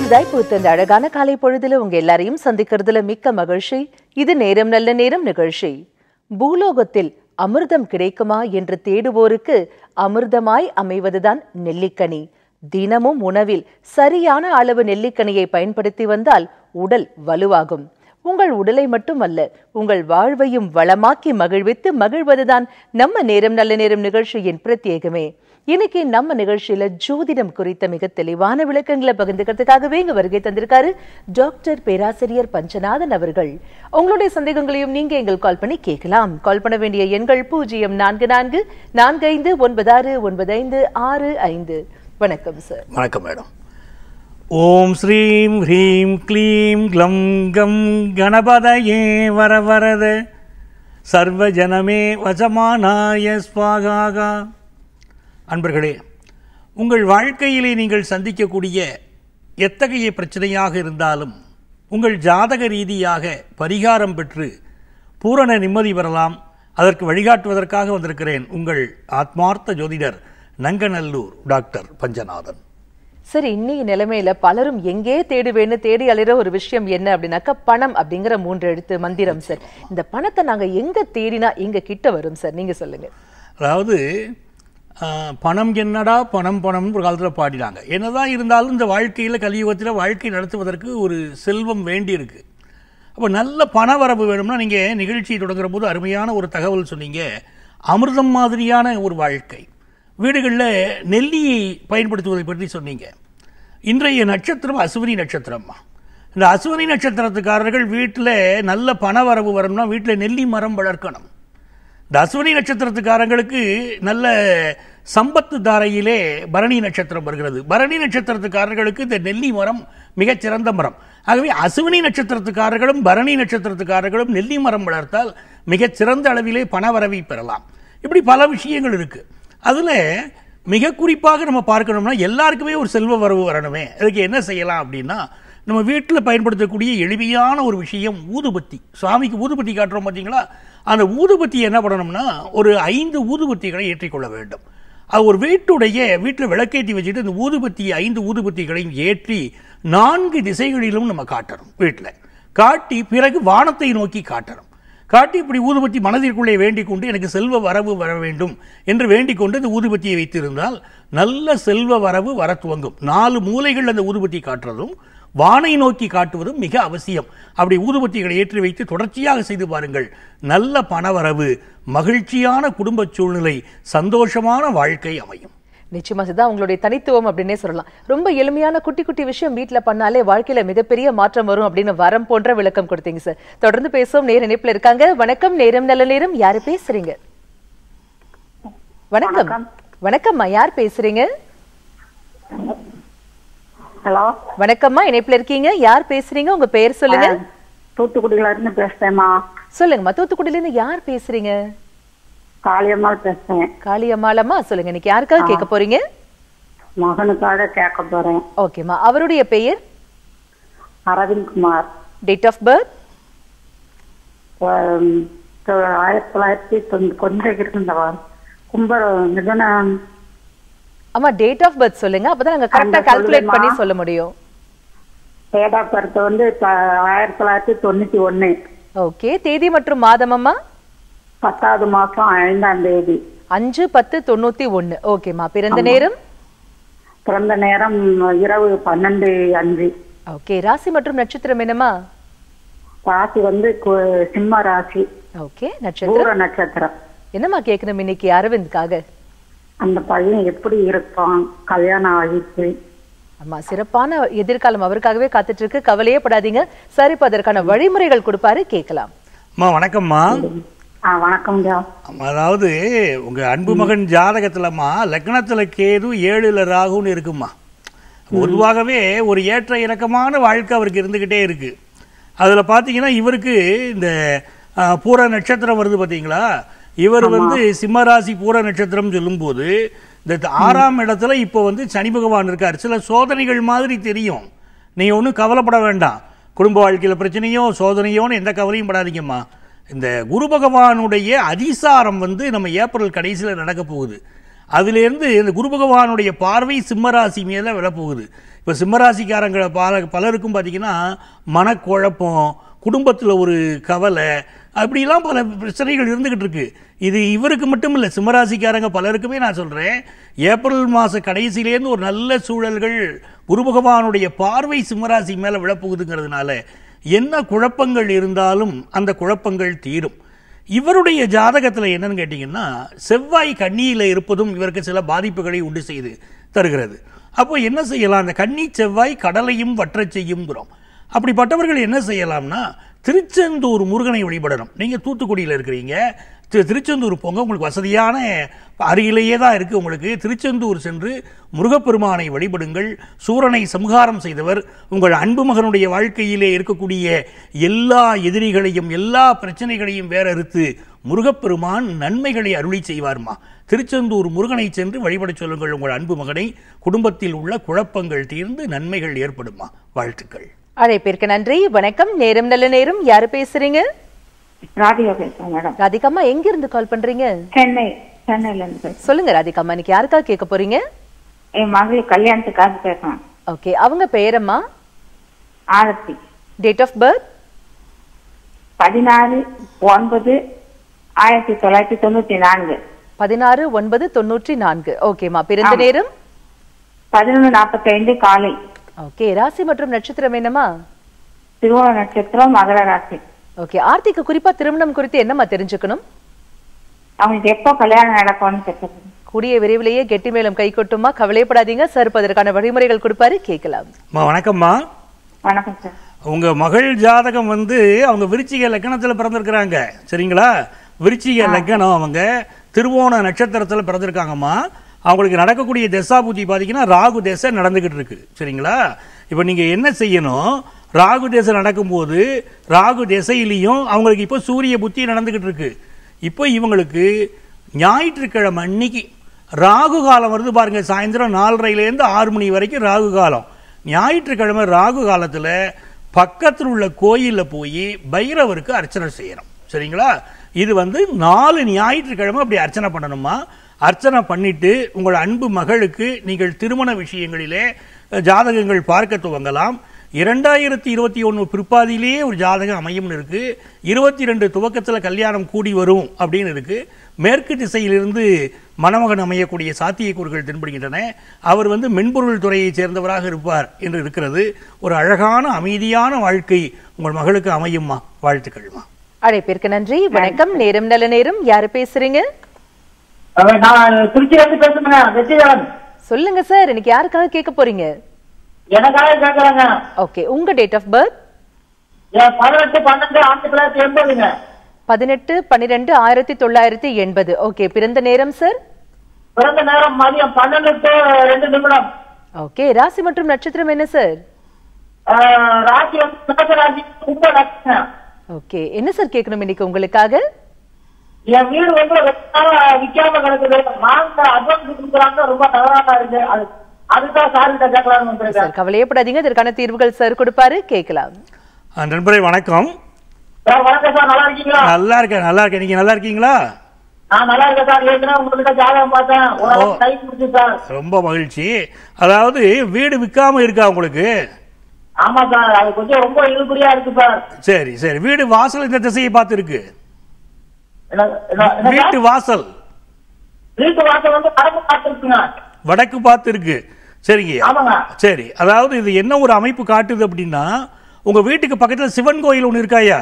புதிதாய் பூத்த இந்த அழகான காலை பொழுதுல உங்க எல்லாரையும் சந்திக்கிறதுல மிக்க மகிழ்ச்சி இது நேரம் நல்ல நேரம் நிகழ்ச்சி பூலோகத்தில் அமிர்தம் கிடைக்குமா என்று தேடுவோருக்கு அமிர்தமாய் அமைவதுதான் நெல்லிக்கனி தினமும் உணவில் சரியான அளவு நெல்லிக்கனியை பயன்படுத்தி வந்தால் உடல் வலுவாகும் உங்கள் உடலை மட்டுமல்ல உங்கள் வாழ்வையும் வளமாக்கி மகிழ்வித்து மகிழ்வதுதான் நம்ம நேரம் நல்ல நேரம் நிகழ்ச்சியின் பிரத்யேகமே இன்னைக்கு நம்ம நிகழ்ச்சியில ஜோதிடம் குறித்த மிக தெளிவான விளக்கங்களை பகிர்ந்துக்கிறதுக்காகவே இங்க வருகை தந்திருக்காரு டாக்டர் பேராசிரியர் பஞ்சநாதன் அவர்கள் உங்களுடைய சந்தேகங்களையும் நீங்க எங்கள் கால் பண்ணி கேட்கலாம் கால் பண்ண வேண்டிய எண்கள் பூஜ்ஜியம் நான்கு நான்கு நான்கு ஐந்து ஒன்பது ஆறு ஒன்பது ஐந்து ஆறு ஐந்து வணக்கம் சார் வணக்கம் மேடம் ஓம் ஸ்ரீம் ஹ்ரீம் க்ளீம் க்ளம் கம் கணபதயே வரவரத சர்வஜனமே வசமானாய ஸ்வாகாகா அன்பர்களே உங்கள் வாழ்க்கையிலே நீங்கள் சந்திக்கக்கூடிய எத்தகைய பிரச்சனையாக இருந்தாலும் உங்கள் ஜாதக ரீதியாக பரிகாரம் பெற்று பூரண நிம்மதி பெறலாம் அதற்கு வழிகாட்டுவதற்காக வந்திருக்கிறேன் உங்கள் ஆத்மார்த்த ஜோதிடர் நங்கநல்லூர் டாக்டர் பஞ்சநாதன் சரி இன்னைக்கு நிலைமையில பலரும் எங்கே தேடுவேன்னு தேடி அலைற ஒரு விஷயம் என்ன அப்படின்னாக்கா பணம் அப்படிங்கிற மூன்று எழுத்து மந்திரம் சார் இந்த பணத்தை நாங்க எங்க தேடினா எங்க கிட்ட வரும் சார் நீங்க சொல்லுங்க அதாவது ஆஹ், பணம் என்னடா பணம் பணம்னு ஒரு காலத்தில் பாடினாங்க என்னதான் இருந்தாலும் இந்த வாழ்க்கையில் கலியுகத்தில் வாழ்க்கை நடத்துவதற்கு ஒரு செல்வம் வேண்டியிருக்கு அப்போ நல்ல பண வரவு வேணும்னா நீங்கள் நிகழ்ச்சியை தொடங்குற போது அருமையான ஒரு தகவல் சொன்னீங்க அமிர்தம் மாதிரியான ஒரு வாழ்க்கை வீடுகளில் நெல்லியை பயன்படுத்துவதை பற்றி சொன்னீங்க இன்றைய நட்சத்திரம் அசுவினி நட்சத்திரம்மா இந்த அசுவினி நட்சத்திரத்துக்காரர்கள் வீட்டில் நல்ல பண வரவு வரணும்னா வீட்டில் நெல்லி மரம் வளர்க்கணும் இந்த அஸ்வினி நட்சத்திரத்துக்காரங்களுக்கு நல்ல சம்பத்து தாரையிலே பரணி நட்சத்திரம் வருகிறது பரணி நட்சத்திரத்துக்காரர்களுக்கு இந்த நெல்லி மரம் மிகச்சிறந்த மரம் ஆகவே அசுவினி நட்சத்திரத்துக்காரர்களும் பரணி நட்சத்திரத்துக்காரர்களும் நெல்லி மரம் வளர்த்தால் மிகச்சிறந்த அளவிலே பணவரவை பெறலாம் இப்படி பல விஷயங்கள் இருக்கு அதுல மிக குறிப்பாக நம்ம பார்க்கணும்னா எல்லாருக்குமே ஒரு செல்வ வரவு வரணுமே அதுக்கு என்ன செய்யலாம் அப்படின்னா நம்ம வீட்டில் பயன்படுத்தக்கூடிய எளிமையான ஒரு விஷயம் ஊதுபத்தி சுவாமிக்கு ஊதுபத்தி காட்டுறோம் பார்த்தீங்களா அந்த ஊதுபத்தி என்ன பண்ணணும்னா ஒரு ஐந்து ஊதுபத்திகளை ஏற்றிக்கொள்ள வேண்டும் அது ஒரு வீட்டுடைய வீட்டில் விளக்கேற்றி வச்சுட்டு இந்த ஊதுபத்தி ஐந்து ஊதுபத்திகளையும் ஏற்றி நான்கு திசைகளிலும் நம்ம காட்டணும் வீட்டில் காட்டி பிறகு வானத்தை நோக்கி காட்டணும் காட்டி இப்படி ஊதுபத்தி மனதிற்குள்ளே வேண்டிக் கொண்டு எனக்கு செல்வ வரவு வர வேண்டும் என்று வேண்டிக் கொண்டு இந்த ஊதுபத்தியை வைத்திருந்தால் நல்ல செல்வ வரவு வர துவங்கும் நாலு மூலைகள் அந்த ஊதுபத்தி காட்டுறதும் வானை நோக்கி காட்டுவதும் மிக அவசியம் அப்படி ஊதுபத்திகளை ஏற்றி வைத்து தொடர்ச்சியாக செய்து பாருங்கள் நல்ல பணவரவு மகிழ்ச்சியான குடும்ப சூழ்நிலை சந்தோஷமான வாழ்க்கை அமையும் நிச்சயமா இதுதான் உங்களுடைய தனித்துவம் அப்படின்னே சொல்லலாம் ரொம்ப எளிமையான குட்டி குட்டி விஷயம் வீட்ல பண்ணாலே வாழ்க்கையில மிகப்பெரிய மாற்றம் வரும் அப்படின்னு வரம் போன்ற விளக்கம் கொடுத்தீங்க சார் தொடர்ந்து பேசுவோம் நேர இணைப்புல இருக்காங்க வணக்கம் நேரம் நல்ல நேரம் யாரு பேசுறீங்க வணக்கம் வணக்கம்மா யார் பேசுறீங்க ஹலோ வணக்கம்மா இணைப்புல இருக்கீங்க யார் பேசுறீங்க உங்க பெயர் சொல்லுங்க தூத்துக்குடியில இருந்து பேசுறேம்மா சொல்லுங்கம்மா தூத்துக்குடியில இருந்து யார் பேசுறீங்க காளியம்மாள் பேசுறேன் காளியம்மாளம்மா சொல்லுங்க இன்னைக்கு யாருக்காக கேட்க போறீங்க மகனுக்காக கேட்க போறேன் ஓகேம்மா அவருடைய பெயர் Aravind Kumar date of birth ஆம், தொ- ஆயிரத்தி தொள்ளாயிரத்தி தொண்ணூ- கொஞ்சம் இருந்தவா கும்ப மிதன அம்மா டேட் ஆஃப் பர்த் சொல்லுங்க அப்பதான் நாங்க கரெக்டா அந்த கால்குலேட் சொல்லுமா. பண்ணி சொல்ல முடியும் டேட் ஆஃப் பர்த் வந்து த- ஆயிரத்தி தொள்ளாயிரத்தி தொண்ணூத்தி ஒண்ணு ஓகே தேதி மற்றும் மாதம் அம்மா பத்தாவது மாசம் ஐந்தாம் தேதி அஞ்சு பத்து தொண்ணூத்தி ஒண்ணு ஓகேம்மா பிறந்த நேரம் பிறந்த நேரம் இரவு பன்னெண்டு அஞ்சு ஓகே ராசி மற்றும் நட்சத்திரம் என்னம்மா ராசி வந்து கு- சிம்ம ராசி ஓகே நட்சத்திரம் பூர நட்சத்திரம் என்னம்மா கேட்கணும் இன்னைக்கு அரவிந்த்காக அந்த பையன் எப்படி இருப்பான் கல்யாணம் ஆகிட்டு அம்மா சிறப்பான எதிர்காலம் அவருக்காகவே காத்துட்டு இருக்கு கவலையே படாதீங்க சரி இப்ப அதற்கான வழிமுறைகள் கொடுப்பாரு கேட்கலாம் அம்மா வணக்கம்மா ஆ வணக்கம்யா அதாவது உங்க அன்பு மகன் ஜாதகத்துலம்மா லக்னத்துல கேது ஏழுல ராகுன்னு இருக்குமா பொதுவாகவே ஒரு ஏற்ற இறக்கமான வாழ்க்கை அவருக்கு இருந்துகிட்டே இருக்கு அதுல பாத்தீங்கன்னா இவருக்கு இந்த ஆ, பூர நட்சத்திரம் வருது பாத்தீங்களா இவர் வந்து சிம்மராசி பூர நட்சத்திரம் சொல்லும்போது இந்த ஆறாம் இடத்துல இப்போ வந்து சனி பகவான் இருக்கார் சில சோதனைகள் மாதிரி தெரியும் நீங்க ஒன்றும் கவலைப்பட வேண்டாம் குடும்ப வாழ்க்கையில் பிரச்சனையோ சோதனையோன்னு எந்த கவலையும் படாதீங்கம்மா இந்த குரு பகவானுடைய அதிசாரம் வந்து நம்ம ஏப்ரல் கடைசியில் நடக்க போகுது அதிலிருந்து இந்த குரு பகவானுடைய பார்வை சிம்மராசி மேல விழப்போகுது இப்போ சிம்மராசிக்காரங்க பல பலருக்கும் பார்த்தீங்கன்னா மனக்குழப்பம் குடும்பத்தில் ஒரு கவலை அப்படிலாம் பல பிரச்சனைகள் இருந்துகிட்டு இருக்கு இது இவருக்கு மட்டும் இல்லை சிம்மராசிக்காரங்க பலருக்குமே நான் சொல்கிறேன் ஏப்ரல் மாத கடைசியிலேருந்து ஒரு நல்ல சூழல்கள் குரு பகவானுடைய பார்வை சிம்மராசி மேலே விழப்போகுதுங்கிறதுனால என்ன குழப்பங்கள் இருந்தாலும் அந்த குழப்பங்கள் தீரும் இவருடைய ஜாதகத்தில் என்னன்னு கேட்டிங்கன்னா செவ்வாய் கன்னியில் இருப்பதும் இவருக்கு சில பாதிப்புகளை உண்டு செய்து தருகிறது அப்போ என்ன செய்யலாம் அந்த கன்னி செவ்வாய் கடலையும் வற்றச் செய்யுங்கிறோம் அப்படிப்பட்டவர்கள் என்ன செய்யலாம்னா திருச்செந்தூர் முருகனை வழிபடணும் நீங்கள் தூத்துக்குடியில் இருக்கிறீங்க திரு திருச்செந்தூர் போங்க உங்களுக்கு வசதியான அருகிலேயே தான் இருக்குது உங்களுக்கு திருச்செந்தூர் சென்று முருகப்பெருமானை வழிபடுங்கள் சூரனை சம்ஹாரம் செய்தவர் உங்கள் அன்பு மகனுடைய வாழ்க்கையிலே இருக்கக்கூடிய எல்லா எதிரிகளையும் எல்லா பிரச்சனைகளையும் வேறறுத்து முருகப்பெருமான் நன்மைகளை அருளி செய்வார்மா திருச்செந்தூர் முருகனை சென்று வழிபடச் சொல்லுங்கள் உங்கள் அன்பு மகனை குடும்பத்தில் உள்ள குழப்பங்கள் தீர்ந்து நன்மைகள் ஏற்படுமா வாழ்த்துக்கள் அழைப்பிற்கு நன்றி வணக்கம் நேரம் நல்ல நேரம் யாரு பேசுறீங்க ராதிகா பேசுறேன் மேடம் ராதிகாம்மா எங்க இருந்து கால் பண்றீங்க சென்னை சென்னையில இருந்து பேசுறேன். சொல்லுங்க ராதிகாம்மா இன்னைக்கு யாருக்கா கேட்க போறீங்க என் மகள் கல்யாணத்துக்காக பேசுறேன் ஓகே அவங்க பெயரம்மா ஆரத்தி டேட் ஆஃப் பர்த் பதினாறு ஒன்பது ஆயிரத்தி தொள்ளாயிரத்தி தொண்ணூத்தி நான்கு பதினாறு ஒன்பது தொண்ணூற்றி நான்கு ஓகேம்மா பிறந்த ஆமா. நேரம் பதினொன்று நாற்பத்தி ஐந்து காலை ஓகே ராசி மற்றும் நட்சத்திரம் என்னம்மா திருவோண நட்சத்திரம் மகர ராசி ஓகே ஆர்த்திக்கு குறிப்பா திருமணம் குறித்து என்னம்மா தெரிஞ்சுக்கணும் அவங்களுக்கு எப்போ கல்யாணம் நடக்கும்னு கேட்டது கூடிய விரைவிலேயே கெட்டி மேலும் கை கொட்டுமா கவலைப்படாதீங்க சார் இப்ப அதற்கான வழிமுறைகள் கொடுப்பாரு கேட்கலாம் அம்மா வணக்கம்மா வணக்கம் சார் உங்க மகள் ஜாதகம் வந்து அவங்க விருச்சிக லக்கணத்துல பிறந்திருக்கிறாங்க சரிங்களா விருச்சிக லக்கணம் அவங்க திருவோண நட்சத்திரத்துல பிறந்திருக்காங்கம்மா அவங்களுக்கு நடக்கக்கூடிய தசாபூதி பார்த்தீங்கன்னா ராகு தேசை நடந்துகிட்டு இருக்கு சரிங்களா இப்போ நீங்க என்ன செய்யணும் ராகு தேசை நடக்கும்போது ராகு திசையிலையும் அவங்களுக்கு இப்போ சூரிய புத்தி நடந்துகிட்டு இருக்கு இப்போ இவங்களுக்கு ஞாயிற்றுக்கிழமை அன்னைக்கு ராகு காலம் வருது பாருங்க சாயந்தரம் நாலரைலேருந்து ஆறு மணி வரைக்கும் ராகு காலம் ஞாயிற்றுக்கிழமை ராகு காலத்தில் பக்கத்தில் உள்ள கோயிலில் போய் பைரவருக்கு அர்ச்சனை செய்யணும் சரிங்களா இது வந்து நாலு ஞாயிற்றுக்கிழமை அப்படி அர்ச்சனை பண்ணணுமா அர்ச்சனை பண்ணிட்டு உங்கள் அன்பு மகளுக்கு நீங்கள் திருமண விஷயங்களிலே அஹ், ஜாதகங்கள் பார்க்க துவங்கலாம் இரண்டாயிரத்தி இருபத்தி ஒன்று பிற்பாதியிலேயே ஒரு ஜாதகம் அமையும்னு இருக்கு இருபத்தி ரெண்டு துவக்கத்தில் கல்யாணம் கூடி வரும் அப்படின்னு இருக்கு மேற்கு திசையிலிருந்து மணமகன் அமையக்கூடிய சாத்தியக்கூறுகள் தென்படுகின்றன அவர் வந்து மென்பொருள் துறையைச் சேர்ந்தவராக இருப்பார் என்று இருக்கிறது ஒரு அழகான அமைதியான வாழ்க்கை உங்கள் மகளுக்கு அமையுமா வாழ்த்துக்கள்மா அழைப்பிற்கு நன்றி வணக்கம் நேரம் நல்ல நேரம் யாரு பேசுறீங்க அவன் நான் திருச்சியில இருந்து பேசுறேங்க வெற்றிகரன் சொல்லுங்க சார் இன்னைக்கு யாருக்காக கேட்க போறீங்க எனக்காக கேட்கறாங்க ஓகே உங்க டேட் ஆஃப் பர்த் என் பதினெட்டு பன்னெண்டு ஆயிரத்தி தொள்ளாயிரத்தி எண்பதுங்க பதினெட்டு பன்னிரெண்டு ஆயிரத்தி தொள்ளாயிரத்தி எண்பது ஓகே பிறந்த நேரம் சார் பிறந்த நேரம் மதியம் பன்னெண்டு to ரெண்டு நிமிடம் ஓகே ராசி மற்றும் நட்சத்திரம் என்ன சார் ஆஹ், ராசி வந்து மேச ராசி கும்ப நட்சத்திரம் ஓகே என்ன சார் கேட்கணும் இன்னைக்கு உங்களுக்காக என் வீடு வந்து ரொம்ப நாளா விக்காம கிடக்குது வாங்க அட்வான்ஸ் கொடுக்குறாங்க ரொம்ப தகராறா இருக்கு அது அதுதான் சார் கிட்ட கேட்கலாம்னு வந்திருக்கேன் சார் கவலையப்படாதீங்க இதற்கான தீர்வுகள் சார் கொடுப்பாரு கேட்கலாம் அஹ், நண்பரே வணக்கம் சார் வணக்கம் சார் நல்லா இருக்கீங்களா நல்லா இருக்கேன் நல்லா இருக்கேன் நீங்க நல்லா இருக்கீங்களா நான் நல்லா இருக்கேன் சார் ஏற்கனவே உங்ககிட்ட ஜாதகம் பார்த்தேன் ஒரு கை முடிச்சு சார் ரொம்ப மகிழ்ச்சி அதாவது வீடு விற்காம இருக்கா உங்களுக்கு ஆமா சார் அது கொஞ்சம் ரொம்ப இழுபடியா இருக்கு சார் சரி சரி வீடு வாசல் இந்த திசையை பார்த்து இருக்கு என்ன- என்ன- என்ன சார்? வீட்டு வாசல் வீட்டு வாசல் வந்து கடமை பார்த்துருக்குங்க வடக்கு பார்த்து இருக்கு சரிங்க ஆமாங்க சரி அதாவது இது என்ன ஒரு அமைப்பு காட்டுது அப்படின்னா உங்க வீட்டுக்கு பக்கத்துல சிவன் கோயில் ஒன்று இருக்காயா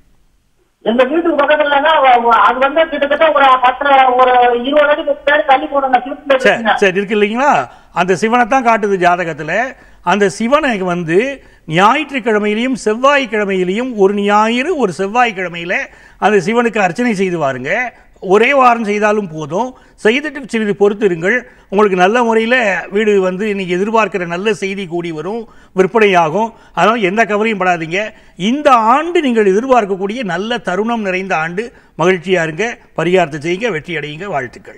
எங்க வீட்டுக்கு பக்கத்துலன்னா வ- வ- அது வந்து கிட்டத்தட்ட ஒரு பத்து ஒரு இருபது அடி முப்பது அடி தள்ளி போடுங்க சிவன் சரி இருக்குங்க. சரி இருக்கு இல்லைங்களா அந்த சிவனை தான் காட்டுது ஜாதகத்துல அந்த சிவனை வந்து ஞாயிற்றுக்கிழமையிலையும் செவ்வாய்க்கிழமையிலையும் ஒரு ஞாயிறு ஒரு செவ்வாய்க்கிழமையில அந்த சிவனுக்கு அர்ச்சனை செய்து வாருங்க ஒரே வாரம் செய்தாலும் போதும் செய்துட்டு சிறிது பொறுத்திருங்கள் உங்களுக்கு நல்ல முறையில் வீடு வந்து இன்னைக்கு எதிர்பார்க்கிற நல்ல செய்தி கூடி வரும் விற்பனையாகும் அதனால் எந்த கவலையும் படாதீங்க இந்த ஆண்டு நீங்கள் எதிர்பார்க்கக்கூடிய நல்ல தருணம் நிறைந்த ஆண்டு மகிழ்ச்சியா இருங்க பரிகாரத்தை செய்யுங்க வெற்றி அடையுங்க வாழ்த்துக்கள்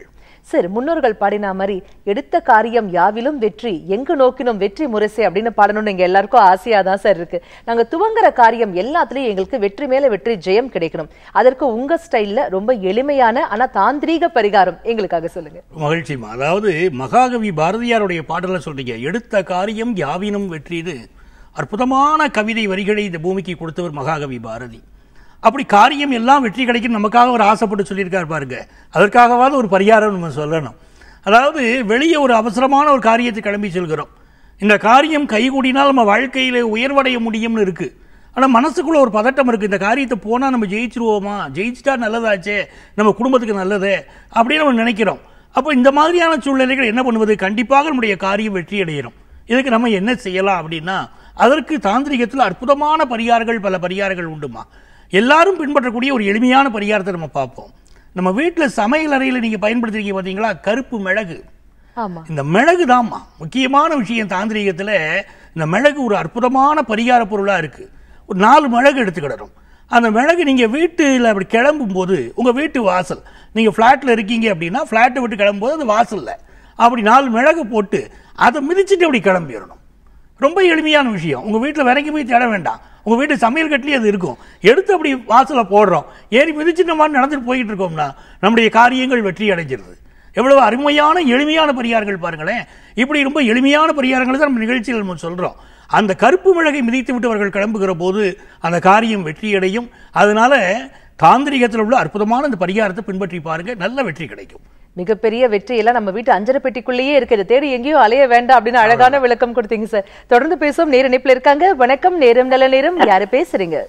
சரி முன்னோர்கள் பாடின மாதிரி எடுத்த காரியம் யாவிலும் வெற்றி எங்கு நோக்கினும் வெற்றி முரசே அப்படின்னு பாடணும்னு எங்க எல்லாருக்கும் ஆசையா தான் சார் இருக்கு நாங்க துவங்குற காரியம் எல்லாத்துலயும் எங்களுக்கு வெற்றி மேல வெற்றி ஜெயம் கிடைக்கணும் அதற்கு உங்க ஸ்டைல்ல ரொம்ப எளிமையான ஆனா தாந்திரீக பரிகாரம் எங்களுக்காக சொல்லுங்க மகிழ்ச்சிமா அதாவது மகாகவி பாரதியாருடைய பாடலை சொல்றீங்க எடுத்த காரியம் யாவினும் வெற்றிது அற்புதமான கவிதை வரிகளை இந்த பூமிக்கு கொடுத்தவர் மகாகவி பாரதி அப்படி காரியம் எல்லாம் வெற்றி கிடைக்கும் நமக்காக ஒரு ஆசைப்பட்டு சொல்லியிருக்காரு பாருங்க அதற்காகவாவது ஒரு பரிகாரம் நம்ம சொல்லணும் அதாவது வெளியே ஒரு அவசரமான ஒரு காரியத்தை கிளம்பி செல்கிறோம் இந்த காரியம் கைகூடினால் நம்ம வாழ்க்கையில உயர்வடைய முடியும்னு இருக்கு ஆனால் மனசுக்குள்ள ஒரு பதட்டம் இருக்குது இந்த காரியத்தை போனால் நம்ம ஜெயிச்சிருவோமா ஜெயிச்சிட்டா நல்லதாச்சே நம்ம குடும்பத்துக்கு நல்லது அப்படின்னு நம்ம நினைக்கிறோம் அப்போ இந்த மாதிரியான சூழ்நிலைகள் என்ன பண்ணுவது கண்டிப்பாக நம்முடைய காரியம் வெற்றி அடையிறோம் இதுக்கு நம்ம என்ன செய்யலாம் அப்படின்னா அதற்கு தாந்திரிகத்தில் அற்புதமான பரிகாரங்கள் பல பரிகாரங்கள் உண்டுமா எல்லாரும் பின்பற்றக்கூடிய ஒரு எளிமையான பரிகாரத்தை நம்ம பார்ப்போம் நம்ம வீட்டில் சமையல் அறையில் நீங்கள் பயன்படுத்துறீங்க பார்த்தீங்களா கருப்பு மிளகு ஆமா இந்த மிளகு தாம்மா முக்கியமான விஷயம் தாந்திரீகத்தில் இந்த மிளகு ஒரு அற்புதமான பரிகார பொருளாக இருக்குது ஒரு நாலு மிளகு எடுத்துக்கிடணும் அந்த மிளகு நீங்கள் வீட்டில் அப்படி கிளம்பும் போது உங்கள் வீட்டு வாசல் நீங்கள் ஃப்ளாட்டில் இருக்கீங்க அப்படின்னா ஃப்ளாட்டை விட்டு கிளம்பும்போது அது வாசலில் அப்படி நாலு மிளகு போட்டு அதை மிதிச்சுட்டு அப்படி கிளம்பிடணும் ரொம்ப எளிமையான விஷயம் உங்கள் வீட்டில் விறங்கி போய் தேட வேண்டாம் உங்கள் வீட்டு சமையல் கட்டிலே அது இருக்கும் எடுத்து அப்படி வாசலில் போடுறோம் ஏறி மிதிச்சு நம்ம நடந்துட்டு போயிட்டு இருக்கோம்னா நம்முடைய காரியங்கள் வெற்றி அடைஞ்சிருது எவ்வளவு அருமையான எளிமையான பரிகாரங்கள் பாருங்களேன் இப்படி ரொம்ப எளிமையான பரிகாரங்களை தான் நம்ம நிகழ்ச்சியில் நம்ம சொல்கிறோம் அந்த கருப்பு மிளகை மிதித்து விட்டு அவர்கள் கிளம்புகிற போது அந்த காரியம் வெற்றியடையும் அதனால தாந்திரிகத்தில் உள்ள அற்புதமான அந்த பரிகாரத்தை பின்பற்றி பாருங்க நல்ல வெற்றி கிடைக்கும் மிகப்பெரிய வெற்றி எல்லாம் நம்ம வீட்டு அஞ்சரை பெட்டிக்குள்ளேயே இருக்குது தேடி எங்கேயும் அலைய வேண்டாம் அப்படின்னு அழகான விளக்கம் கொடுத்தீங்க சார் தொடர்ந்து பேசுவோம் நேர இணைப்புல இருக்காங்க வணக்கம் நேரம் நல்ல நேரம் யாரு பேசுறீங்க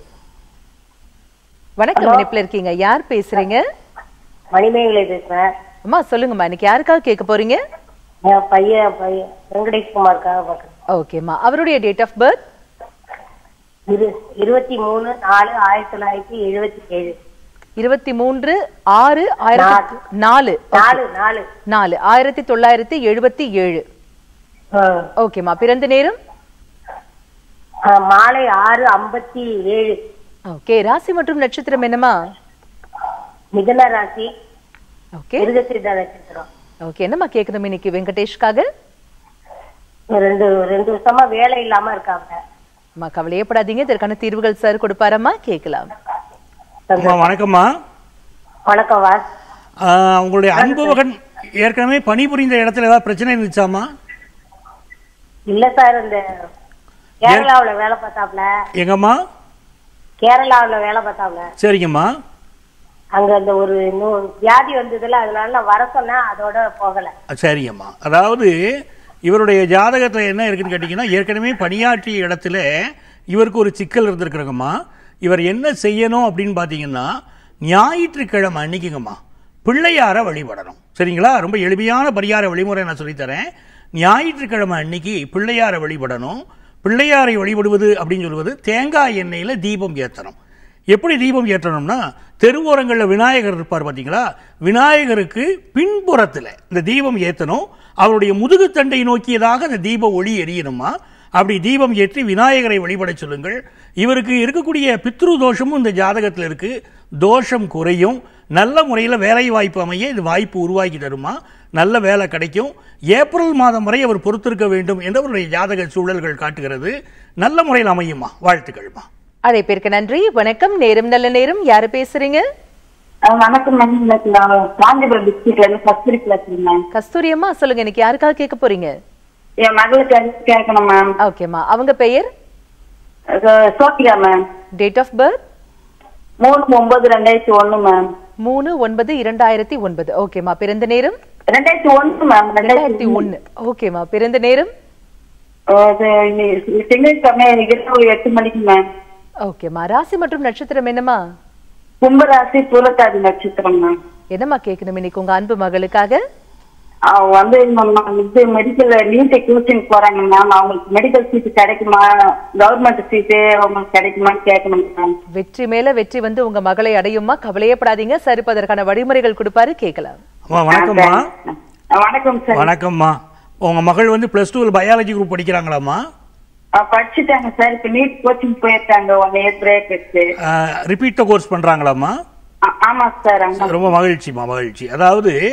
வணக்கம் இணைப்புல இருக்கீங்க யார் பேசுறீங்க மணிமேகலை பேசுறேன் அம்மா சொல்லுங்கம்மா இன்னைக்கு யாருக்காக கேட்க போறீங்க என் பையன் பையன் வெங்கடேஷ்குமாருக்காக பார்க்குறேன் ஓகேம்மா அவருடைய டேட் ஆஃப் பர்த் இரு இருபத்தி மூணு நாலு ஆயிரத்தி தொள்ளாயிரத்தி எழுபத்தி ஏழு இருபத்தி மூன்று ஆறு ஆயிரத்தி நாலு நாலு நாலு நாலு ஆயிரத்தி தொள்ளாயிரத்தி எழுபத்தி ஏழு ஆ. ஓகேம்மா பிறந்த நேரம் ஆ, மாலை ஆறு ஐம்பத்தி ஏழு ஓகே ராசி மற்றும் நட்சத்திரம் என்னம்மா மிதன ராசி ஓகே மிருகசிரித நட்சத்திரம் ஓகே என்னம்மா கேட்கணும் இன்னைக்கு வெங்கடேஷ்காக ரெண்டு ரெண்டு வருஷமா வேலை இல்லாம இருக்காங்க அம்மா கவலையப்படாதீங்க இதற்கான தீர்வுகள் சார் கொடுப்பாரம்மா கேட்கலாம் அம்மா வணக்கம்மா வணக்கம் வாஸ் ஆஹ், உங்களுடைய அன்பு மகன் ஏற்கனவே பணிபுரிந்த இடத்துல ஏதாவது பிரச்சனை இருந்துச்சாமா இல்ல சார் இந்த கேரளாவுல வேலை பார்த்தாப்ல எங்கம்மா கேரளாவுல வேலை பார்த்தாப்ல சரிங்கம்மா அங்க அந்த ஒரு இன்னும் வியாதி வந்ததுல அதனால நான் வர சொன்னேன் அதோட போகல சரிங்கம்மா அதாவது இவருடைய ஜாதகத்தில் என்ன இருக்குன்னு கேட்டிங்கன்னா ஏற்கனவே பணியாற்றிய இடத்துல இவருக்கு ஒரு சிக்கல் இருந்திருக்குறங்கம்மா இவர் என்ன செய்யணும் அப்படின்னு பார்த்தீங்கன்னா ஞாயிற்றுக்கிழமை அன்னைக்குங்கம்மா பிள்ளையாரை வழிபடணும் சரிங்களா ரொம்ப எளிமையான பரிகார வழிமுறை நான் சொல்லித்தரேன் ஞாயிற்றுக்கிழமை அன்னைக்கு பிள்ளையாரை வழிபடணும் பிள்ளையாரை வழிபடுவது அப்படின்னு சொல்வது தேங்காய் எண்ணெயில் தீபம் ஏற்றணும் எப்படி தீபம் ஏற்றணும்னா தெருவோரங்களில் விநாயகர் இருப்பார் பார்த்தீங்களா விநாயகருக்கு பின்புறத்தில் இந்த தீபம் ஏற்றணும் அவருடைய முதுகுத்தண்டை நோக்கியதாக அந்த தீப ஒளி எரியணுமா அப்படி தீபம் ஏற்றி விநாயகரை வழிபடச் சொல்லுங்கள் இவருக்கு இருக்கக்கூடிய பித்ரு தோஷமும் இந்த ஜாதகத்தில் இருக்கு தோஷம் குறையும் நல்ல முறையில் வேலை வாய்ப்பு அமைய இது வாய்ப்பு உருவாக்கி தருமா நல்ல வேலை கிடைக்கும் ஏப்ரல் மாதம் வரை அவர் பொறுத்திருக்க வேண்டும் என்று அவருடைய ஜாதக சூழல்கள் காட்டுகிறது நல்ல முறையில் அமையுமா வாழ்த்துக்கள்மா அழைப்பிற்கு நன்றி வணக்கம் நேரம் நல்ல நேரம் யாரு பேசுறீங்க வணக்கம் மேம் நான் காஞ்சிபுரம் டிஸ்ட்ரிக்ட்ல இருந்து கஸ்தூரி பேசுறேன் மேம் கஸ்தூரி அம்மா சொல்லுங்க இன்னைக்கு யாருக்காக கேட்க போறீங்க என் மகளுக்கு அது கேட்கணும் மேம் ஓகேம்மா அவங்க பெயர் அது Sobika ma'am date of birth மூணு ஒன்பது ரெண்டாயிரத்தி ஒண்ணு மேம் மூணு ஒன்பது இரண்டாயிரத்தி ஒன்பது ஓகேம்மா பிறந்த நேரம் ரெண்டாயிரத்தி ஒண்ணு மேம் ரெண்டாயிரத்தி ஒண்ணு ஓகேம்மா பிறந்த நேரம் திங்கட்கிழமை இரவு எட்டு மணிக்கு மேம் ஓகேம்மா ராசி மற்றும் நட்சத்திரம் என்னம்மா கும்பராசி புலத்தாதி நட்சத்திரம் மேம் என்னம்மா கேட்கணும் இன்னைக்கு உங்க அன்பு மகளுக்காக அவங்க வந்து நம்ம இது மெடிக்கல் நீட் கோச்சிங் போறாங்க மேம் அவங்களுக்கு மெடிக்கல் சீட் கிடைக்குமா கவர்மெண்ட் சீட்டு அவங்களுக்கு கிடைக்குமான்னு கேட்கணும் மேம் வெற்றி மேல வெற்றி வந்து உங்க மகளை அடையுமா கவலையப்படாதீங்க சரி இப்ப அதற்கான வழிமுறைகள் கொடுப்பாரு கேட்கலாம் அம்மா வணக்கம்மா ஆ, வணக்கம் சார் வணக்கம்மா உங்க மகள் வந்து பிளஸ் டூவில் பயாலஜி குரூப் படிக்கிறாங்களாம்மா ஆ, படிச்சுட்டாங்க சார் இப்ப நீட் கோச்சிங் போயிருக்காங்க ஒன் இயர் பிரேக் எடுத்து ரிப்பீட் த கோர்ஸ் பண்றாங்களாம்மா ஆ- ஆமா சார் ஆமா ரொம்ப மகிழ்ச்சிமா மகிழ்ச்சி அதாவது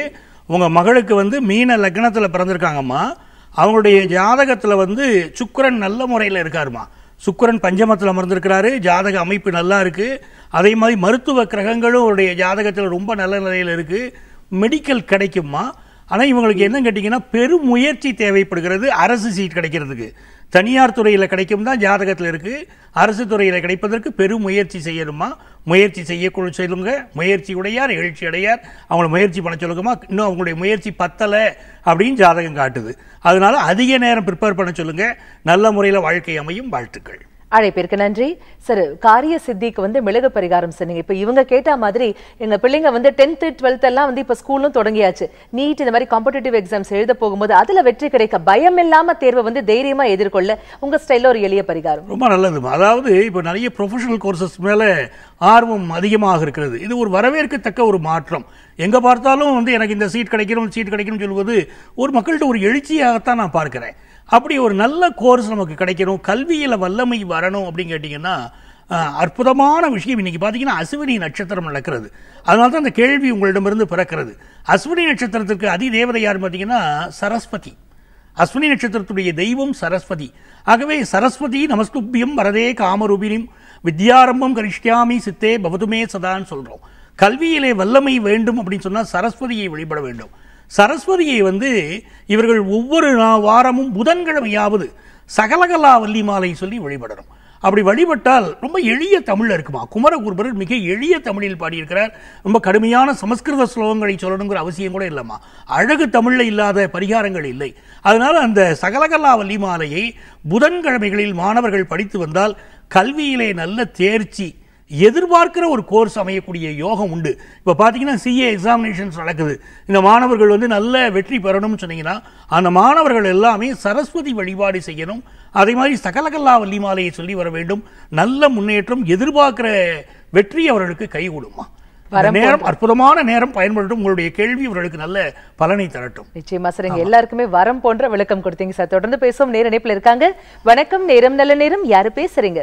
உங்க மகளுக்கு வந்து மீன லக்னத்துல பிறந்திருக்காங்கம்மா அவங்களுடைய ஜாதகத்துல வந்து சுக்கிரன் நல்ல முறையில் இருக்காருமா சுக்கிரன் பஞ்சமத்தில் அமர்ந்திருக்கிறாரு ஜாதக அமைப்பு நல்லா இருக்கு அதே மாதிரி மருத்துவ கிரகங்களும் அவருடைய ஜாதகத்தில் ரொம்ப நல்ல நிலையில் இருக்கு மெடிக்கல் கிடைக்குமா ஆனால் இவங்களுக்கு என்ன கேட்டிங்கன்னா பெரும் முயற்சி தேவைப்படுகிறது அரசு சீட் கிடைக்கிறதுக்கு தனியார் துறையில் கிடைக்கும் தான் ஜாதகத்தில் இருக்குது அரசு துறையில் கிடைப்பதற்கு பெரும் முயற்சி செய்யணுமா முயற்சி செய்யக்குழு சொல்லுங்க முயற்சி உடையார் எழுச்சி அடையார் அவங்கள முயற்சி பண்ண சொல்லுங்கம்மா இன்னும் அவங்களுடைய முயற்சி பத்தலை அப்படின்னு ஜாதகம் காட்டுது அதனால அதிக நேரம் ப்ரிப்பேர் பண்ண சொல்லுங்க நல்ல முறையில் வாழ்க்கை அமையும் வாழ்த்துக்கள் அழைப்பிற்கு நன்றி சார் காரிய சித்திக்கு வந்து மிளகு பரிகாரம் சொன்னீங்க இப்ப இவங்க கேட்ட மாதிரி எங்க பிள்ளைங்க வந்து டென்த் டுவெல்த் எல்லாம் வந்து இப்ப ஸ்கூலும் தொடங்கியாச்சு நீட் இந்த மாதிரி காம்படிட்டிவ் எக்ஸாம்ஸ் எழுத போகும்போது அதுல வெற்றி கிடைக்க பயம் இல்லாம தேர்வை வந்து தைரியமா எதிர்கொள்ள உங்க ஸ்டைல்ல ஒரு எளிய பரிகாரம் ரொம்ப நல்லதுமா அதாவது இப்போ நிறைய ப்ரொஃபஷனல் கோர்சஸ் மேலே ஆர்வம் அதிகமாக இருக்கிறது இது ஒரு வரவேற்கத்தக்க ஒரு மாற்றம் எங்கே பார்த்தாலும் வந்து எனக்கு இந்த சீட் கிடைக்கணும் சீட் கிடைக்கணும்னு சொல்லுவது ஒரு மக்கள்கிட்ட ஒரு எழுச்சியாகத்தான் நான் பார்க்கிறேன் அப்படி ஒரு நல்ல கோர்ஸ் நமக்கு கிடைக்கணும் கல்வியில் வல்லமை வரணும் அப்படின்னு கேட்டிங்கன்னா அஹ், அற்புதமான விஷயம் இன்னைக்கு பார்த்தீங்கன்னா அசுவினி நட்சத்திரம் நடக்கிறது அதனால தான் அந்த கேள்வி உங்களிடமிருந்து பிறக்கிறது அஸ்வினி நட்சத்திரத்திற்கு அதி தேவதை யார் பார்த்தீங்கன்னா சரஸ்வதி அஸ்வினி நட்சத்திரத்துடைய தெய்வம் சரஸ்வதி ஆகவே சரஸ்வதி நமஸ்துபியம் வரதே காமரூபினிம் வித்யாரம்பம் கரிஷ்யாமி சித்தே பவதுமே சதான்னு சொல்றோம் கல்வியிலே வல்லமை வேண்டும் அப்படின்னு சொன்னா சரஸ்வதியை வழிபட வேண்டும் சரஸ்வதியை வந்து இவர்கள் ஒவ்வொரு நா- வாரமும் புதன்கிழமையாவது சகலகலா வள்ளி மாலை சொல்லி வழிபடணும் அப்படி வழிபட்டால் ரொம்ப எளிய தமிழ்ல இருக்குமா குமரகுருபர் மிக எளிய தமிழில் பாடியிருக்கிறார் ரொம்ப கடுமையான சமஸ்கிருத ஸ்லோகங்களை சொல்லணுங்கிற அவசியம் கூட இல்லைம்மா அழகு தமிழ்ல இல்லாத பரிகாரங்கள் இல்லை அதனால அந்த சகலகலா வள்ளி மாலையை புதன்கிழமைகளில் மாணவர்கள் படித்து வந்தால் கல்வியிலே நல்ல தேர்ச்சி எதிர்பார்க்கிற ஒரு கோர்ஸ் அமையக்கூடிய யோகம் உண்டு இப்போ பார்த்தீங்கன்னா சிஏ எக்ஸாமினேஷன்ஸ் நடக்குது இந்த மாணவர்கள் வந்து நல்ல வெற்றி பெறணும்னு சொன்னீங்கன்னா அந்த மாணவர்கள் எல்லாமே சரஸ்வதி வழிபாடு செய்யணும் அதே மாதிரி சகலகல்லா வள்ளி மாலையை சொல்லி வர வேண்டும் நல்ல முன்னேற்றம் எதிர்பார்க்கிற வெற்றி அவர்களுக்கு கைகூடுமா இந்த வரம் நேரம் அற்புதமான நேரம் பயன்படுத்தும் உங்களுடைய கேள்வி இவர்களுக்கு நல்ல பலனை தரட்டும் நிச்சயமா சார் எங்க எல்லாருக்குமே வரம் போன்ற விளக்கம் கொடுத்தீங்க சார் தொடர்ந்து பேசுவோம் நேர இணைப்புல இருக்காங்க வணக்கம் நேரம் நல்ல நேரம் யாரு பேசுறீங்க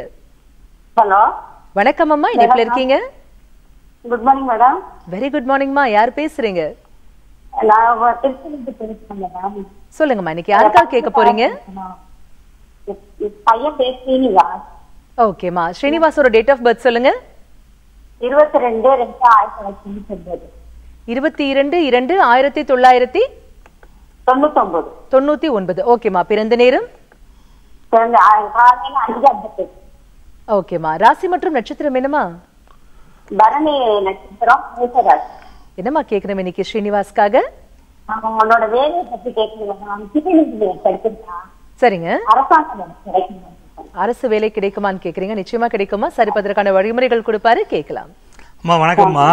ஹலோ வணக்கம் அம்மா இணைப்புல இருக்கீங்க good morning madam very good மார்னிங்மா யார் பேசுறீங்க நான் திருச்சி பேசுறேன் மேடம் சொல்லுங்கம்மா இன்னைக்கு யாருக்காக கேட்க போறீங்க பையன் பேர் ஸ்ரீனிவாஸ் ஓகேம்மா ஸ்ரீனிவாசோட டேட் ஆஃப் பர்த் சொல்லுங்க இருபத்தி ரெண்டு ரெண்டு ஆயிரத்தி தொள்ளாயிரத்தி தொண்ணூத்தி ஒன்பது இருபத்தி இரண்டு இரண்டு ஆயிரத்தி தொள்ளாயிரத்தி தொண்ணூத்தி ஒன்பது தொண்ணூத்தி ஒன்பது ஓகேம்மா பிறந்த நேரம் பிறந்த ஆ- காலையில அஞ்சு ஐம்பத்தி ஓகேம்மா ராசி மற்றும் நட்சத்திரம் என்னம்மா பரணி நட்சத்திரம் மேசராஜ் என்னம்மா கேட்கணும் இன்னைக்கு ஸ்ரீனிவாஸ்க்காக அவன் உன்னோட வேலையை பத்தி கேட்கணும் அவன் சிவில் இன்ஜினியர் படிச்சிருக்கான் சரிங்க அரசாங்க வேலை கிடைக்கும் அரசு வேலை கிடைக்குமான்னு கேக்குறீங்க நிச்சயமா கிடைக்குமா சரிப்பதற்கான வழிமுறைகள் கொடுப்பாரு கேட்கலாம் அம்மா வணக்கம்மா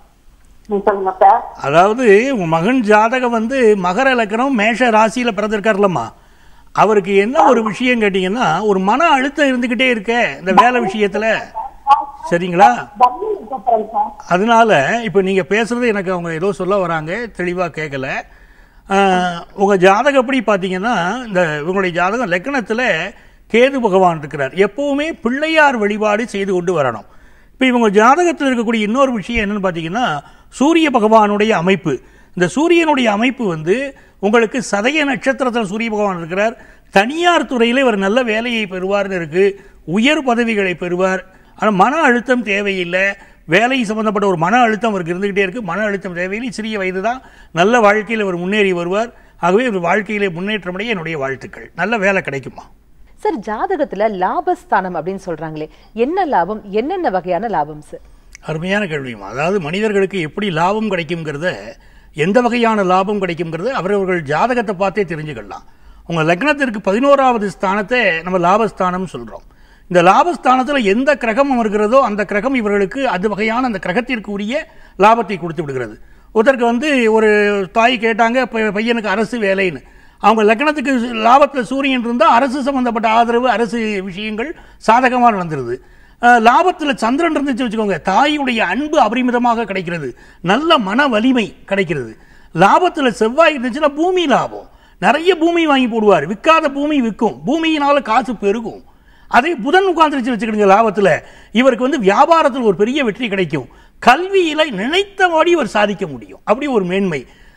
நீ சொல்லுங்க சார் அதாவது உங்க மகன் ஜாதகம் வந்து மகர லக்னம் மேஷ ராசியில பிறந்திருக்காருலம்மா அவருக்கு என்ன ஒரு விஷயம் கேட்டீங்கன்னா ஒரு மன அழுத்தம் இருந்துகிட்டே இருக்க இந்த வேலை விஷயத்துல சரிங்களா பரணி நட்சத்திரம் சார் அதனால இப்போ நீங்க பேசுறது எனக்கு அவங்க ஏதோ சொல்ல வராங்க தெளிவா கேட்கல ஆஹ், உங்க ஜாதகப்படி பார்த்தீங்கன்னா இந்த உங்களுடைய ஜாதகம் லக்னத்துல கேது பகவான் இருக்கிறார் எப்பவுமே பிள்ளையார் வழிபாடு செய்து கொண்டு வரணும் இப்போ இவங்க ஜாதகத்தில் இருக்கக்கூடிய இன்னொரு விஷயம் என்னன்னு பார்த்தீங்கன்னா சூரிய பகவானுடைய அமைப்பு இந்த சூரியனுடைய அமைப்பு வந்து உங்களுக்கு சதய நட்சத்திரத்தில் சூரிய பகவான் இருக்கிறார் தனியார் துறையிலே ஒரு நல்ல வேலையை பெறுவார்னு இருக்கு உயர் பதவிகளை பெறுவார் ஆனால் மன அழுத்தம் தேவையில்லை வேலை சம்பந்தப்பட்ட ஒரு மன அழுத்தம் அவருக்கு இருந்துகிட்டே இருக்கு மன அழுத்தம் தேவையில்லை சிறிய வயது தான் நல்ல வாழ்க்கையில் அவர் முன்னேறி வருவார் ஆகவே ஒரு வாழ்க்கையிலே முன்னேற்றமடைய என்னுடைய வாழ்த்துக்கள் நல்ல வேலை கிடைக்குமா சார் ஜாதகத்துல லாபஸ்தானம் அப்படின்னு சொல்றாங்களே என்ன லாபம் என்னென்ன வகையான லாபம் சார் அருமையான கேள்விமா அதாவது மனிதர்களுக்கு எப்படி லாபம் கிடைக்குங்கிறத எந்த வகையான லாபம் கிடைக்குங்கிறத அவரவர்கள் ஜாதகத்தை பார்த்தே தெரிஞ்சுக்கலாம் உங்க லக்னத்திற்கு பதினோராவது ஸ்தானத்தை நம்ம லாபஸ்தானம் சொல்றோம் இந்த லாபஸ்தானத்துல எந்த கிரகம் அமர்கிறதோ அந்த கிரகம் இவர்களுக்கு அது வகையான அந்த கிரகத்திற்கு உரிய லாபத்தை கொடுத்து விடுகிறது ஒருத்தருக்கு வந்து ஒரு தாய் கேட்டாங்க பை- பையனுக்கு அரசு வேலைன்னு அவங்க லக்னத்துக்கு லாபத்தில் சூரியன் இருந்தால் அரசு சம்பந்தப்பட்ட ஆதரவு அரசு விஷயங்கள் சாதகமாக நடந்துருது அஹ், லாபத்துல சந்திரன் இருந்துச்சு வச்சுக்கோங்க தாயுடைய அன்பு அபரிமிதமாக கிடைக்கிறது நல்ல மன வலிமை கிடைக்கிறது லாபத்துல செவ்வாய் இருந்துச்சுன்னா பூமி லாபம் நிறைய பூமி வாங்கி போடுவார் விற்காத பூமி விற்கும் பூமியினால காசு பெருகும் அதே புதன் உட்கார்ந்துருச்சு வச்சுக்கிடுங்க லாபத்துல இவருக்கு வந்து வியாபாரத்தில் ஒரு பெரிய வெற்றி கிடைக்கும் கல்வியில நினைத்தபடி இவர் சாதிக்க முடியும் அப்படி ஒரு மேன்மை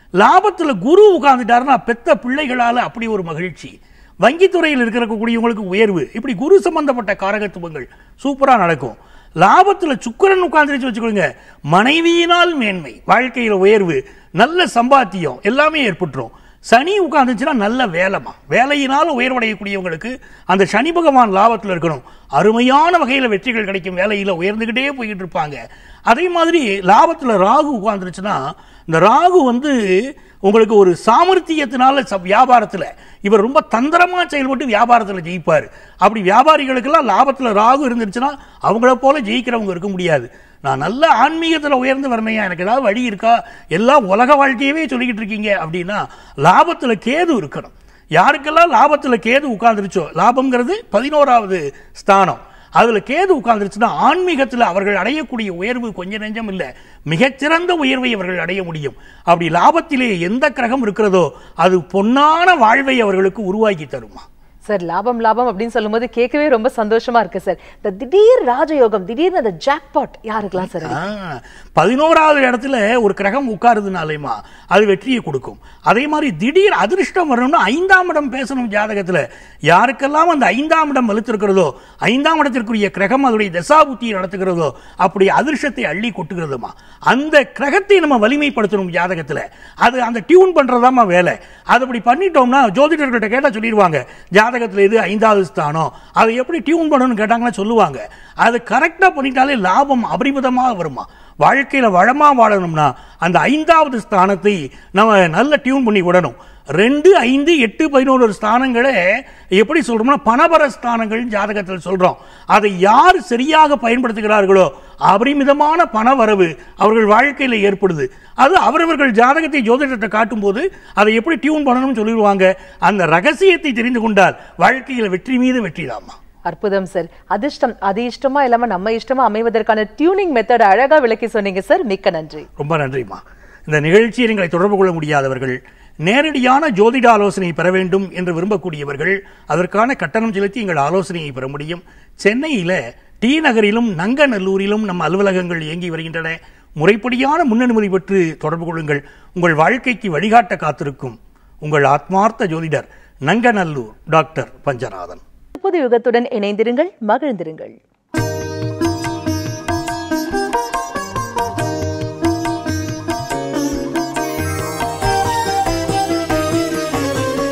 லாபத்துல குரு உட்கார்ந்துட்டாருன்னா பெத்த பிள்ளைகளால அப்படி ஒரு மகிழ்ச்சி வங்கித்துறையில் இருக்கக்கூடியவங்களுக்கு உயர்வு இப்படி குரு சம்பந்தப்பட்ட காரகத்துவங்கள் சூப்பரா நடக்கும் லாபத்துல சுக்கிரன் உட்கார்ந்துருச்சு வச்சுக்கோங்க மனைவியினால் மேன்மை வாழ்க்கையில உயர்வு நல்ல சம்பாத்தியம் எல்லாமே ஏற்பட்டுரும் சனி உட்கார்ந்துச்சுன்னா நல்ல வேலைமா வேலையினால் உயர்வடையக்கூடியவங்களுக்கு அந்த சனி பகவான் லாபத்தில் இருக்கணும் அருமையான வகையில் வெற்றிகள் கிடைக்கும் வேலையில் உயர்ந்துக்கிட்டே போய்கிட்டு இருப்பாங்க அதே மாதிரி லாபத்தில் ராகு உட்கார்ந்துருச்சுன்னா இந்த ராகு வந்து உங்களுக்கு ஒரு சாமர்த்தியத்தினால ச- வியாபாரத்துல இவர் ரொம்ப தந்திரமா செயல்பட்டு வியாபாரத்துல ஜெயிப்பார் அப்படி வியாபாரிகளுக்கெல்லாம் லாபத்துல ராகு இருந்துருச்சுன்னா அவங்கள போல ஜெயிக்கிறவங்க இருக்க முடியாது நான் நல்ல ஆன்மீகத்துல உயர்ந்து வரணையா எனக்கு ஏதாவது வழி இருக்கா எல்லாம் உலக வாழ்க்கையவே சொல்லிக்கிட்டு இருக்கீங்க அப்படின்னா லாபத்துல கேது இருக்கணும் யாருக்கெல்லாம் லாபத்துல கேது உட்கார்ந்துருச்சோ லாபம்ங்கிறது பதினோராவது ஸ்தானம் அதுல கேது உட்கார்ந்துருச்சுன்னா ஆன்மீகத்துல அவர்கள் அடையக்கூடிய உயர்வு கொஞ்ச நெஞ்சம் இல்ல மிகச்சிறந்த உயர்வை அவர்கள் அடைய முடியும் அப்படி லாபத்திலே எந்த கிரகம் இருக்கிறதோ அது பொன்னான வாழ்வை அவர்களுக்கு உருவாக்கி தருமா சார் லாபம் லாபம் அப்படின்னு சொல்லும்போது கேட்கவே ரொம்ப சந்தோஷமா இருக்கு சார் இந்த திடீர் ராஜயோகம் திடீர்னு அந்த ஜாக்பாட் யாருக்கெல்லாம் சார் ஆ, பதினோராவது இடத்துல ஒரு கிரகம் உட்காருதுனாலேமா அது வெற்றியை கொடுக்கும் அதே மாதிரி திடீர் அதிர்ஷ்டம் வரணும்னா ஐந்தாம் இடம் பேசணும் ஜாதகத்துல யாருக்கெல்லாம் அந்த ஐந்தாம் இடம் வலுத்திருக்கிறதோ ஐந்தாம் இடத்திற்குரிய கிரகம் அதனுடைய தசாபுத்தியை நடத்துகிறதோ அப்படி அதிர்ஷ்டத்தை அள்ளி கொட்டுகிறதுமா அந்த கிரகத்தை நம்ம வலிமைப்படுத்தணும் ஜாதகத்துல அது அந்த டியூன் பண்றதாமா வேலை அது அப்படி பண்ணிட்டோம்னா ஜோதிடர்கள்ட்ட கேட்டா சொல்லிடுவாங்க ஜாதகத்துல இது ஐந்தாவது ஸ்தானம் அதை எப்படி டியூன் பண்ணணும்னு கேட்டாங்கன்னா சொல்லுவாங்க அது கரெக்டா பண்ணிட்டாலே லாபம் அபரிமிதமாக வருமா வாழ்க்கையில வளமா வாழணும்னா அந்த ஐந்தாவது ஸ்தானத்தை நம்ம நல்ல டியூன் பண்ணி விடணும் ரெண்டு ஐந்து எட்டு பதினோரு ஸ்தானங்களை எப்படி சொல்றோம்னா பணபர ஸ்தானங்கள் ஜாதகத்தில் சொல்றோம் அதை யார் சரியாக பயன்படுத்துகிறார்களோ அபரிமிதமான பண வரவு அவர்கள் வாழ்க்கையில ஏற்படுது அது அவரவர்கள் ஜாதகத்தை ஜோதிடத்தை காட்டும்போது அதை எப்படி டியூன் பண்ணணும்னு சொல்லிடுவாங்க அந்த ரகசியத்தை தெரிந்து கொண்டால் வாழ்க்கையில வெற்றி மீது வெற்றிதாமா அற்புதம் சார் அதிர்ஷ்டம் அது இஷ்டமா இல்லாம நம்ம இஷ்டமா அமைவதற்கான டியூனிங் மெத்தட் அழகா விளக்கி சொன்னீங்க சார் மிக்க நன்றி ரொம்ப நன்றிம்மா இந்த நிகழ்ச்சியில் எங்களை தொடர்பு கொள்ள முடியாதவர்கள் நேரடியான ஜோதிட ஆலோசனை பெற வேண்டும் என்று விரும்பக்கூடியவர்கள் அதற்கான கட்டணம் செலுத்தி எங்கள் ஆலோசனையை பெற முடியும் சென்னையில டி நகரிலும் நங்கநல்லூரிலும் நம் அலுவலகங்கள் இயங்கி வருகின்றன முறைப்படியான முன்னனுமதி பெற்று தொடர்பு கொள்ளுங்கள் உங்கள் வாழ்க்கைக்கு வழிகாட்ட காத்திருக்கும் உங்கள் ஆத்மார்த்த ஜோதிடர் நங்கநல்லூர் டாக்டர் பஞ்சநாதன் புது யுகத்துடன் இணைந்திருங்கள் மகிழ்ந்திருங்கள்